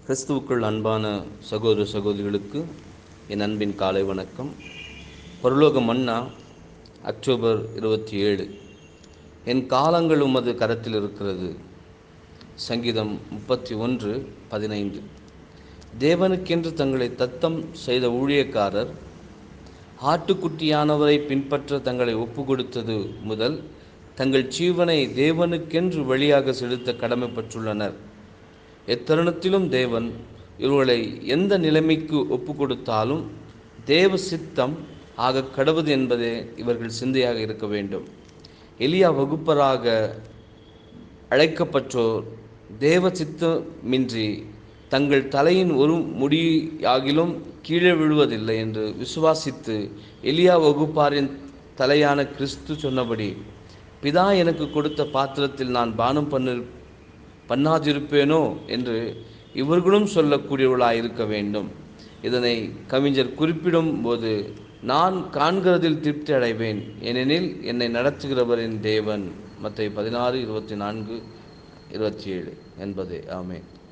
கிறிஸ்துவுக்குள் அன்பான சகோதர சகோதரிகளுக்கு என் அன்பின் காலை வணக்கம் பரலோக மன்னா அக்டோபர் இருபத்தி ஏழு என் காலங்கள் உமது கரத்தில் இருக்கிறது சங்கீதம் முப்பத்தி ஒன்று பதினைந்து தேவனுக்கென்று தங்களை தத்தம் செய்த ஊழியக்காரர் ஆட்டுக்குட்டியானவரை பின்பற்ற தங்களை ஒப்பு கொடுத்தது முதல் தங்கள் ஜீவனை தேவனுக்கென்று வழியாக செலுத்த கடமைப்பட்டுள்ளனர் எத்தருணத்திலும் தேவன் இவர்களை எந்த நிலைமைக்கு ஒப்பு கொடுத்தாலும் தேவ சித்தம் ஆக கடவுது என்பதே இவர்கள் சிந்தையாக இருக்க வேண்டும் எலியா வகுப்பராக அழைக்கப்பட்டோர் தேவ சித்தமின்றி தங்கள் தலையின் ஒரு முடியாகிலும் கீழே விழுவதில்லை என்று விசுவாசித்து எலியா வகுப்பாரின் தலையான கிறிஸ்து சொன்னபடி பிதா எனக்கு கொடுத்த பாத்திரத்தில் நான் பானம் பண்ணு பண்ணாதிருப்பேனோ என்று இவர்களும் சொல்லக்கூடியவர்களாக இருக்க வேண்டும் இதனை கவிஞர் குறிப்பிடும் போது நான் காண்கிறதில் திருப்தி அடைவேன் ஏனெனில் என்னை நடத்துகிறவரின் தேவன் மற்ற பதினாறு இருபத்தி நான்கு இருபத்தி ஏழு என்பதே ஆமே